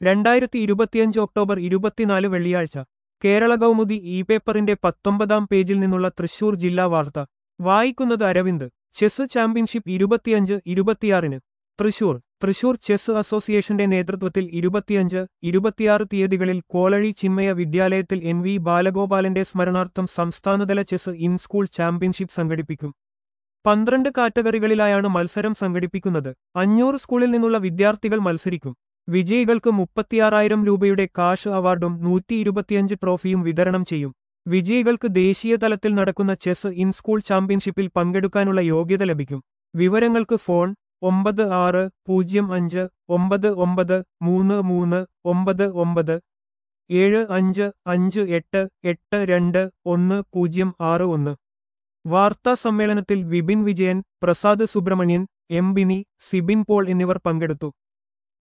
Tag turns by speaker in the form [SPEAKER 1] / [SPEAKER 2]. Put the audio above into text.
[SPEAKER 1] രണ്ടായിരത്തി ഇരുപത്തിയഞ്ച് ഒക്ടോബർ ഇരുപത്തിനാല് വെള്ളിയാഴ്ച കേരള കൗമുദി ഇ പേപ്പറിന്റെ പത്തൊമ്പതാം പേജിൽ നിന്നുള്ള തൃശൂർ ജില്ലാ വാർത്ത വായിക്കുന്നത് അരവിന്ദ് ചെസ് ചാമ്പ്യൻഷിപ്പ് ഇരുപത്തിയഞ്ച് ഇരുപത്തിയാറിന് തൃശൂർ തൃശൂർ ചെസ് അസോസിയേഷന്റെ നേതൃത്വത്തിൽ ഇരുപത്തിയഞ്ച് ഇരുപത്തിയാറ് തീയതികളിൽ കോളഴി ചിന്മയ വിദ്യാലയത്തിൽ എൻ വി ബാലഗോപാലന്റെ സ്മരണാർത്ഥം സംസ്ഥാനതല ചെസ് ഇൻ സ്കൂൾ ചാമ്പ്യൻഷിപ്പ് സംഘടിപ്പിക്കും പന്ത്രണ്ട് കാറ്റഗറികളിലായാണ് മത്സരം സംഘടിപ്പിക്കുന്നത് അഞ്ഞൂറ് സ്കൂളിൽ നിന്നുള്ള വിദ്യാർത്ഥികൾ മത്സരിക്കും വിജയികൾക്ക് മുപ്പത്തിയാറായിരം രൂപയുടെ കാഷ് അവാർഡും നൂറ്റി ഇരുപത്തിയഞ്ച് ട്രോഫിയും വിതരണം ചെയ്യും വിജയികൾക്ക് ദേശീയ തലത്തിൽ നടക്കുന്ന ചെസ് ഇൻ സ്കൂൾ ചാമ്പ്യൻഷിപ്പിൽ പങ്കെടുക്കാനുള്ള യോഗ്യത ലഭിക്കും വിവരങ്ങൾക്ക് ഫോൺ ഒമ്പത് ആറ് പൂജ്യം അഞ്ച് ഒമ്പത് ഒമ്പത് മൂന്ന് മൂന്ന് ഒമ്പത് ഒമ്പത് ഏഴ് അഞ്ച് അഞ്ച് എട്ട് എട്ട് രണ്ട് ഒന്ന് പൂജ്യം ആറ് ഒന്ന് വാർത്താ സമ്മേളനത്തിൽ വിപിൻ വിജയൻ പ്രസാദ് സുബ്രഹ്മണ്യൻ എം ബിനി സിബിൻ പോൾ എന്നിവർ പങ്കെടുത്തു